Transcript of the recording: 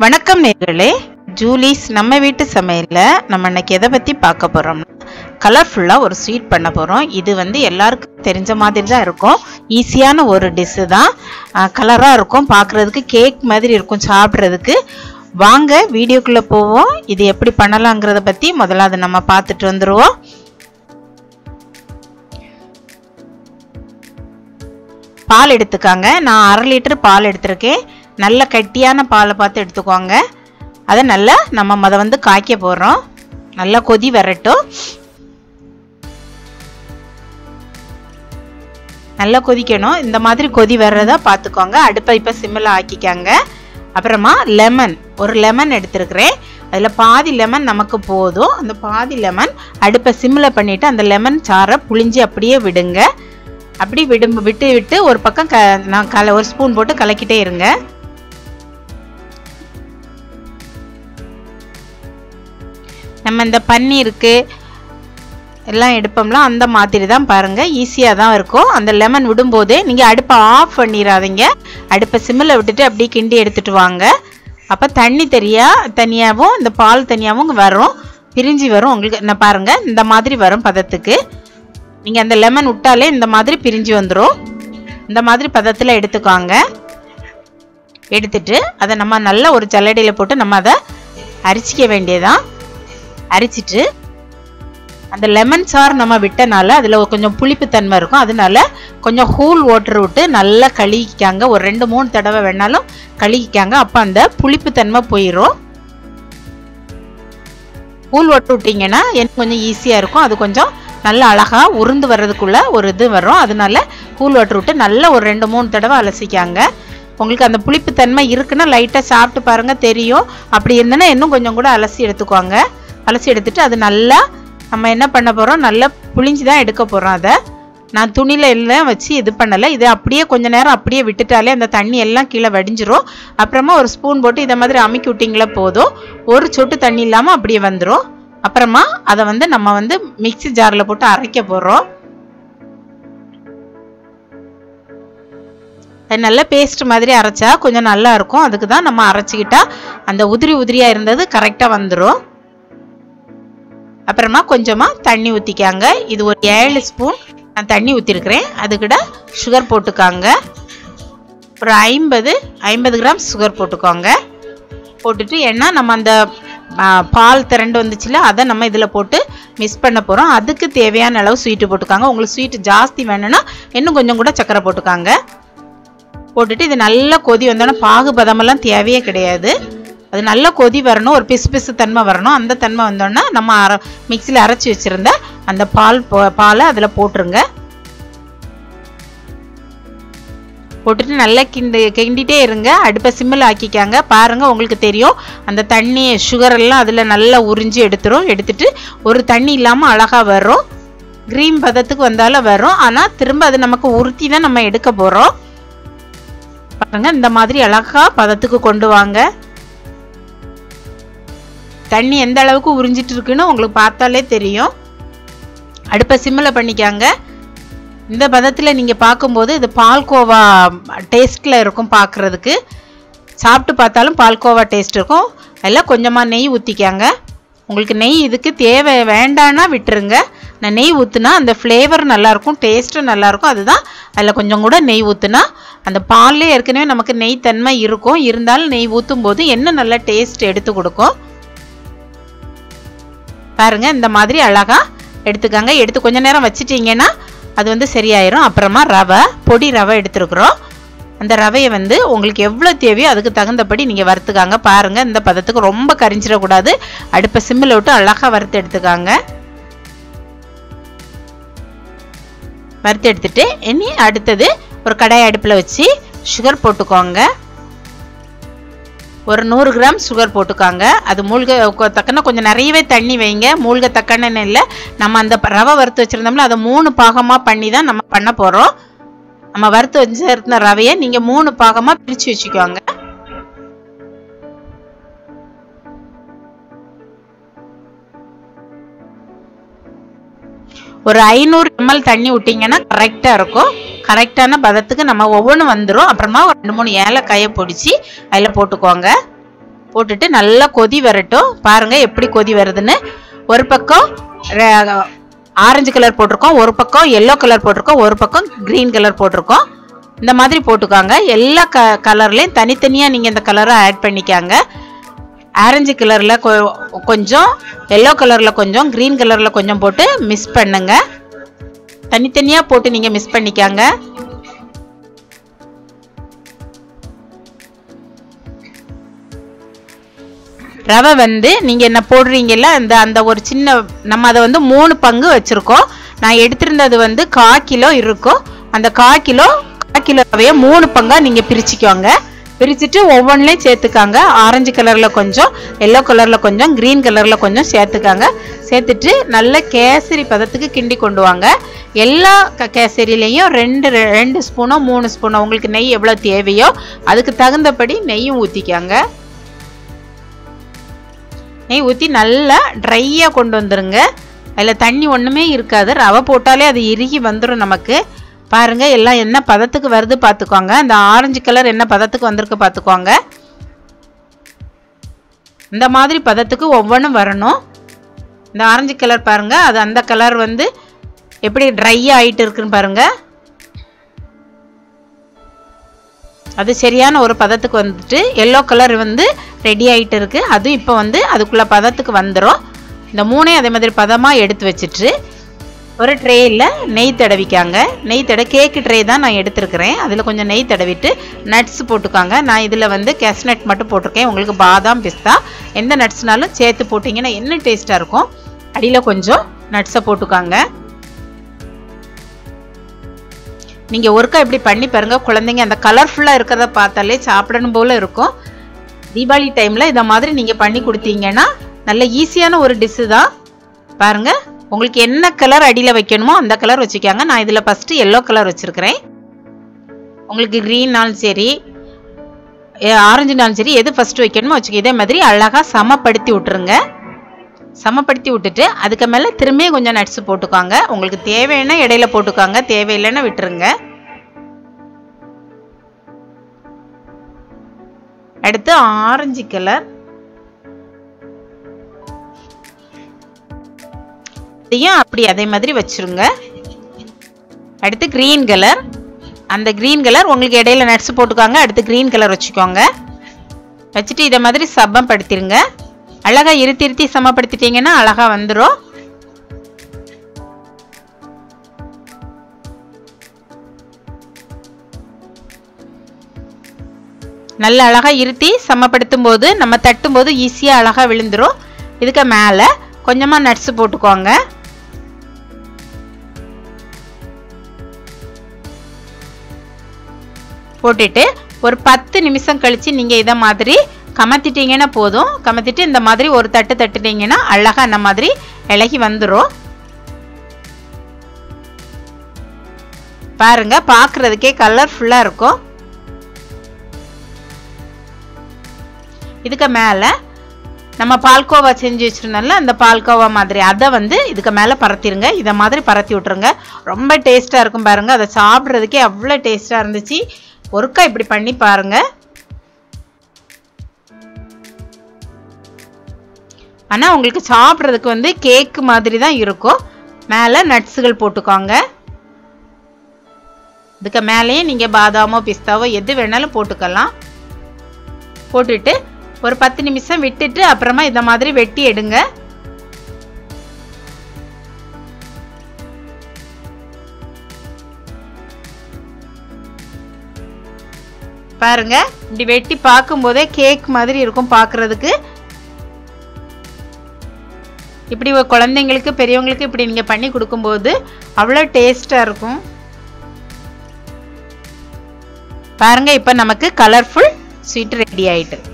வணக்கம் நேர்களே ஜூலிஸ் நம்ம வீட்டு சமையலில் நம்ம இன்னைக்கு எதை பற்றி பார்க்க போகிறோம்னா கலர்ஃபுல்லாக ஒரு ஸ்வீட் பண்ண போகிறோம் இது வந்து எல்லாருக்கும் தெரிஞ்ச மாதிரி தான் இருக்கும் ஈஸியான ஒரு டிஷ்ஷு தான் கலராக இருக்கும் பார்க்குறதுக்கு கேக் மாதிரி இருக்கும் சாப்பிட்றதுக்கு வாங்க வீடியோக்குள்ளே போவோம் இது எப்படி பண்ணலாங்கிறத பற்றி முதல்ல அதை நம்ம பார்த்துட்டு வந்துடுவோம் பால் எடுத்துக்காங்க நான் அரை லிட்டர் பால் எடுத்திருக்கேன் நல்ல கட்டியான பாலை பார்த்து எடுத்துக்கோங்க அதை நல்லா நம்ம அதை வந்து காய்க்க போகிறோம் நல்லா கொதி வரட்டும் நல்லா கொதிக்கணும் இந்த மாதிரி கொதி வர்றதா பார்த்துக்கோங்க அடுப்பை இப்போ சிம்மில் ஆக்கிக்காங்க அப்புறமா லெமன் ஒரு லெமன் எடுத்துருக்கிறேன் அதில் பாதி லெமன் நமக்கு போதும் அந்த பாதி லெமன் அடுப்பை சிம்மில் பண்ணிவிட்டு அந்த லெமன் சாறை புளிஞ்சு அப்படியே விடுங்க அப்படி விடும் விட்டு விட்டு ஒரு பக்கம் க நான் கல ஒரு ஸ்பூன் போட்டு கலக்கிட்டே இருங்க நம்ம இந்த பன்னீருக்கு எல்லாம் எடுப்போம்ல அந்த மாதிரி தான் பாருங்கள் ஈஸியாக தான் இருக்கும் அந்த லெமன் விடும்போதே நீங்கள் அடுப்பை ஆஃப் பண்ணிடாதீங்க அடுப்பை சிம்மில் விட்டுட்டு அப்படியே கிண்டி எடுத்துகிட்டு வாங்க அப்போ தண்ணி தெரியா தனியாகவும் இந்த பால் தனியாகவும் வரும் பிரிஞ்சு வரும் உங்களுக்கு என்ன பாருங்கள் இந்த மாதிரி வரும் பதத்துக்கு நீங்கள் அந்த லெமன் விட்டாலே இந்த மாதிரி பிரிஞ்சு வந்துடும் இந்த மாதிரி பதத்தில் எடுத்துக்கோங்க எடுத்துட்டு அதை நம்ம நல்ல ஒரு ஜல்லடியில் போட்டு நம்ம அதை அரிச்சிக்க வேண்டியதான் அரிச்சிட்டு அந்த லெமன் சார் நம்ம விட்டனால அதில் கொஞ்சம் புளிப்பு தன்மை இருக்கும் அதனால கொஞ்சம் ஹூல் ஓட்டர் விட்டு நல்லா கழுகிக்காங்க ஒரு ரெண்டு மூணு தடவை வேணாலும் கழுகிக்காங்க அப்போ அந்த புளிப்பு தன்மை போயிடும் ஹூல் ஓட்டு விட்டிங்கன்னா எனக்கு கொஞ்சம் ஈஸியாக இருக்கும் அது கொஞ்சம் நல்லா அழகாக உருந்து வர்றதுக்குள்ள ஒரு இது வரும் அதனால கூழ் வாட்டர் விட்டு நல்லா ஒரு ரெண்டு மூணு தடவை அலசிக்காங்க உங்களுக்கு அந்த புளிப்பு தன்மை இருக்குன்னா லைட்டாக சாப்பிட்டு பாருங்கள் தெரியும் அப்படி இருந்ததுன்னா இன்னும் கொஞ்சம் கூட அலசி எடுத்துக்கோங்க அலசி எடுத்துட்டு அது நல்லா நம்ம என்ன பண்ண போகிறோம் நல்லா புளிஞ்சு தான் எடுக்க போகிறோம் அதை நான் துணியில் எல்லாம் வச்சு இது பண்ணலை இதை அப்படியே கொஞ்ச நேரம் அப்படியே விட்டுட்டாலே அந்த தண்ணி எல்லாம் கீழே வடிஞ்சிரும் அப்புறமா ஒரு ஸ்பூன் போட்டு இதை மாதிரி அமுக்கி விட்டிங்களே போதும் ஒரு சொட்டு தண்ணி இல்லாமல் அப்படியே வந்துடும் அப்புறமா அதை வந்து நம்ம வந்து மிக்சி ஜாரில் போட்டு அரைக்க போகிறோம் அது நல்ல பேஸ்ட் மாதிரி அரைச்சா கொஞ்சம் நல்லா இருக்கும் அதுக்கு தான் நம்ம அரைச்சிக்கிட்டா அந்த உதிரி உதிரியாக இருந்தது கரெக்டாக வந்துடும் அப்புறமா கொஞ்சமாக தண்ணி ஊற்றிக்காங்க இது ஒரு ஏழு ஸ்பூன் நான் தண்ணி ஊற்றிருக்கிறேன் அதுக்கிட்ட சுகர் போட்டுக்காங்க ஒரு ஐம்பது ஐம்பது கிராம் சுகர் போட்டுக்கோங்க போட்டுட்டு ஏன்னா நம்ம அந்த பால் திரண்டு வந்துச்சுல அதை நம்ம இதில் போட்டு மிக்ஸ் பண்ண போகிறோம் அதுக்கு தேவையான அளவு ஸ்வீட்டு போட்டுக்காங்க உங்களுக்கு ஸ்வீட்டு ஜாஸ்தி வேணும்னா இன்னும் கொஞ்சம் கூட சக்கரை போட்டுக்காங்க போட்டுட்டு இது நல்லா கொதி வந்தோன்னா பாகு பதமெல்லாம் தேவையே கிடையாது அது நல்லா கொதி வரணும் ஒரு பிசு பிசு தன்மை வரணும் அந்த தன்மை வந்தோன்னா நம்ம அர மிக்சியில் அரைச்சி வச்சுருந்த அந்த பால் பாலை அதில் போட்டுருங்க போட்டுட்டு நல்லா கிண்டு கிண்டிகிட்டே இருங்க அடுப்பை சிம்மில் ஆக்கிக்காங்க பாருங்கள் உங்களுக்கு தெரியும் அந்த தண்ணி சுகர் எல்லாம் அதில் நல்லா உறிஞ்சி எடுத்துரும் எடுத்துட்டு ஒரு தண்ணி இல்லாமல் அழகாக வரும் க்ரீம் பதத்துக்கு வந்தாலும் வரும் ஆனால் திரும்ப அது நமக்கு உறுத்தி தான் நம்ம எடுக்க போகிறோம் பாருங்க இந்த மாதிரி அழகாக பதத்துக்கு கொண்டு வாங்க தண்ணி எந்த அளவுக்கு உறிஞ்சிட்டு இருக்குன்னு உங்களுக்கு பார்த்தாலே தெரியும் அடுப்பை சிம்மில் பண்ணிக்காங்க இந்த பதத்தில் நீங்கள் பார்க்கும்போது இது பால்கோவா டேஸ்ட்டில் இருக்கும் பார்க்குறதுக்கு சாப்பிட்டு பார்த்தாலும் பால்கோவா டேஸ்ட் இருக்கும் அதில் கொஞ்சமாக நெய் ஊற்றிக்காங்க உங்களுக்கு நெய் இதுக்கு தேவை வேண்டான்னா விட்டுருங்க நான் நெய் ஊற்றுனா அந்த ஃப்ளேவர் நல்லாயிருக்கும் டேஸ்ட்டும் நல்லாயிருக்கும் அதுதான் அதில் கொஞ்சம் கூட நெய் ஊற்றுனா அந்த பால்லே ஏற்கனவே நமக்கு நெய் தன்மை இருக்கும் இருந்தாலும் நெய் ஊற்றும் போது என்ன நல்ல டேஸ்ட் எடுத்து கொடுக்கும் பாருங்க இந்த மாதிரி அழகாக எடுத்துக்காங்க எடுத்து கொஞ்ச நேரம் வச்சிட்டிங்கன்னா அது வந்து சரியாயிரும் அப்புறமா ரவை பொடி ரவை எடுத்துருக்குறோம் அந்த ரவையை வந்து உங்களுக்கு எவ்வளோ தேவையோ அதுக்கு தகுந்தபடி நீங்கள் வறுத்துக்காங்க பாருங்கள் இந்த பதத்துக்கு ரொம்ப கரிஞ்சிடக்கூடாது அடுப்பை சிம்மில் விட்டு அழகாக வறுத்து எடுத்துக்காங்க வறுத்து எடுத்துட்டு இனி அடுத்தது ஒரு கடாய் அடுப்பில் வச்சு சுகர் போட்டுக்கோங்க ஒரு நூறு கிராம் சுகர் போட்டுக்காங்க அது மூழ்க தக்கன கொஞ்சம் நிறையவே தண்ணி வைங்க மூழ்க தக்கன்னு இல்லை நம்ம அந்த ரவை வறுத்து வச்சுருந்தோம்ல அதை மூணு பாகமாக பண்ணி தான் நம்ம பண்ண போகிறோம் நம்ம வறுத்து வச்சிருந்த ரவையை நீங்கள் மூணு பாகமாக பிரித்து வச்சுக்கோங்க ஒரு ஐநூறு எம்எல் தண்ணி விட்டிங்கன்னா கரெக்டாக இருக்கும் கரெக்டான பதத்துக்கு நம்ம ஒவ்வொன்றும் வந்துடும் அப்புறமா ஒரு ரெண்டு மூணு ஏலக்காயை பொடிச்சு அதில் போட்டுக்கோங்க போட்டுட்டு நல்லா கொதி வரட்டும் பாருங்க எப்படி கொதி வருதுன்னு ஒரு பக்கம் ர- ஆரஞ்சு கலர் போட்டிருக்கோம் ஒரு பக்கம் எல்லோ கலர் போட்டிருக்கோம் ஒரு பக்கம் க்ரீன் கலர் போட்டிருக்கோம் இந்த மாதிரி போட்டுக்காங்க எல்லா க கலர்லேயும் தனித்தனியாக நீங்கள் இந்த கலரை ஆட் பண்ணிக்காங்க ஆரஞ்சு கலரில் கொஞ்சம் எல்லோ கலரில் கொஞ்சம் க்ரீன் கலரில் கொஞ்சம் போட்டு மிஸ் பண்ணுங்க தனித்தனியாக போட்டு நீங்கள் மிஸ் பண்ணிக்காங்க ரவை வந்து நீங்கள் என்ன போடுறீங்கல்ல அந்த அந்த ஒரு சின்ன நம்ம அதை வந்து மூணு பங்கு வச்சுருக்கோம் நான் எடுத்திருந்தது வந்து கா கிலோ இருக்கும் அந்த கா கிலோ கா கிலோ ரவையை மூணு பங்காக நீங்கள் பிரிச்சுக்கோங்க பிரிச்சுட்டு ஒவ்வொன்றிலையும் சேர்த்துக்காங்க ஆரஞ்சு கலரில் கொஞ்சம் எல்லோ கலரில் கொஞ்சம் க்ரீன் கலரில் கொஞ்சம் சேர்த்துக்காங்க சேர்த்துட்டு நல்ல கேசரி பதத்துக்கு கிண்டி கொண்டு வாங்க எல்லா க கேசரிலையும் ரெண்டு ரெ- ரெண்டு ஸ்பூனோ மூணு ஸ்பூனோ உங்களுக்கு நெய் எவ்வளோ தேவையோ அதுக்கு தகுந்தபடி நெய்யும் ஊற்றிக்காங்க நெய் ஊற்றி நல்லா ட்ரையாக கொண்டு வந்துருங்க அதில் தண்ணி ஒன்றுமே இருக்காது ரவை போட்டாலே அது இறுகி வந்துடும் நமக்கு பாருங்க எல்லாம் என்ன பதத்துக்கு வருது பார்த்துக்கோங்க அந்த ஆரஞ்சு கலர் என்ன பதத்துக்கு வந்திருக்கு பார்த்துக்கோங்க இந்த மாதிரி பதத்துக்கு ஒவ்வொன்றும் வரணும் இந்த ஆரஞ்சு கலர் பாருங்க அது அந்த கலர் வந்து எப்படி ட்ரை ஆயிட்டு இருக்குன்னு பாருங்க அது சரியான ஒரு பதத்துக்கு வந்துட்டு எல்லோ கலர் வந்து ரெடி ஆயிட்டு இருக்கு அதுவும் இப்போ வந்து அதுக்குள்ள பதத்துக்கு வந்துடும் இந்த மூணையும் அதே மாதிரி பதமாக எடுத்து வச்சுட்டு ஒரு ட்ரேயில் நெய் தடவிக்காங்க நெய் தட கேக்கு ட்ரே தான் நான் எடுத்திருக்கிறேன் அதில் கொஞ்சம் நெய் தடவிட்டு நட்ஸ் போட்டுக்காங்க நான் இதில் வந்து கேஷ்நட் மட்டும் போட்டிருக்கேன் உங்களுக்கு பாதாம் பிஸ்தா எந்த நட்ஸ்னாலும் சேர்த்து போட்டிங்கன்னா என்ன டேஸ்ட்டாக இருக்கும் அடியில் கொஞ்சம் நட்ஸை போட்டுக்காங்க நீங்கள் ஒருக்கா இப்படி பண்ணி பாருங்க குழந்தைங்க அந்த கலர்ஃபுல்லாக இருக்கிறத பார்த்தாலே சாப்பிடணும் போல இருக்கும் தீபாவளி டைமில் இதை மாதிரி நீங்கள் பண்ணி கொடுத்தீங்கன்னா நல்ல ஈஸியான ஒரு டிஷ்ஷு தான் பாருங்க உங்களுக்கு என்ன கலர் அடியில் வைக்கணுமோ அந்த கலர் வச்சுக்காங்க நான் இதில் ஃபஸ்ட்டு எல்லோ கலர் வச்சுருக்கிறேன் உங்களுக்கு க்ரீன்னாலும் சரி ஆரஞ்சுனாலும் சரி எது ஃபஸ்ட்டு வைக்கணுமோ வச்சுக்க இதே மாதிரி அழகாக சமப்படுத்தி விட்டுருங்க சமப்படுத்தி விட்டுட்டு அதுக்கு மேலே திரும்பியும் கொஞ்சம் நட்ஸ் போட்டுக்கோங்க உங்களுக்கு தேவைன்னா இடையில போட்டுக்கோங்க தேவையில்லைன்னா விட்டுருங்க அடுத்து ஆரஞ்சு கலர் இதையும் அப்படி அதே மாதிரி வச்சிருங்க அடுத்து க்ரீன் கலர் அந்த க்ரீன் கலர் உங்களுக்கு இடையில நட்ஸ் போட்டுக்கோங்க அடுத்து க்ரீன் கலர் வச்சுக்கோங்க வச்சுட்டு இதை மாதிரி சமப்படுத்திடுங்க அழகா இருத்தி இருத்தி சமப்படுத்திட்டீங்கன்னா அழகா வந்துடும் நல்ல அழகா இருத்தி சமப்படுத்தும் போது நம்ம தட்டும் போது ஈஸியாக அழகா விழுந்துரும் இதுக்கு மேலே கொஞ்சமாக நட்ஸ் போட்டுக்கோங்க போட்டுட்டு ஒரு பத்து நிமிஷம் கழிச்சு நீங்கள் இதை மாதிரி கமத்திட்டீங்கன்னா போதும் கமத்திட்டு இந்த மாதிரி ஒரு தட்டு தட்டுட்டீங்கன்னா அழகா அந்த மாதிரி இலகி வந்துடும் பாருங்க பார்க்கறதுக்கே கலர்ஃபுல்லாக இருக்கும் இதுக்கு மேலே நம்ம பால்கோவா செஞ்சு வச்சுருந்தோம்ல அந்த பால்கோவா மாதிரி அதை வந்து இதுக்கு மேலே பரத்திடுங்க இதை மாதிரி பரத்தி விட்ருங்க ரொம்ப டேஸ்ட்டாக இருக்கும் பாருங்க அதை சாப்பிட்றதுக்கே அவ்வளோ டேஸ்ட்டாக இருந்துச்சு ஒருக்கா இப்படி பண்ணி பாருங்க ஆனால் உங்களுக்கு சாப்பிட்றதுக்கு வந்து கேக்கு மாதிரி தான் இருக்கும் மேலே நட்ஸுகள் போட்டுக்கோங்க இதுக்கு மேலேயே நீங்கள் பாதாமோ பிஸ்தாவோ எது வேணாலும் போட்டுக்கலாம் போட்டுட்டு ஒரு பத்து நிமிஷம் விட்டுட்டு அப்புறமா இந்த மாதிரி வெட்டி எடுங்க பாருங்க இப்படி வெட்டி பார்க்கும்போதே கேக் மாதிரி இருக்கும் பார்க்கறதுக்கு இப்படி ஒரு குழந்தைங்களுக்கு பெரியவங்களுக்கு இப்படி நீங்கள் பண்ணி கொடுக்கும்போது அவ்வளோ டேஸ்ட்டாக இருக்கும் பாருங்க இப்போ நமக்கு கலர்ஃபுல் ஸ்வீட் ரெடி ஆயிட்டு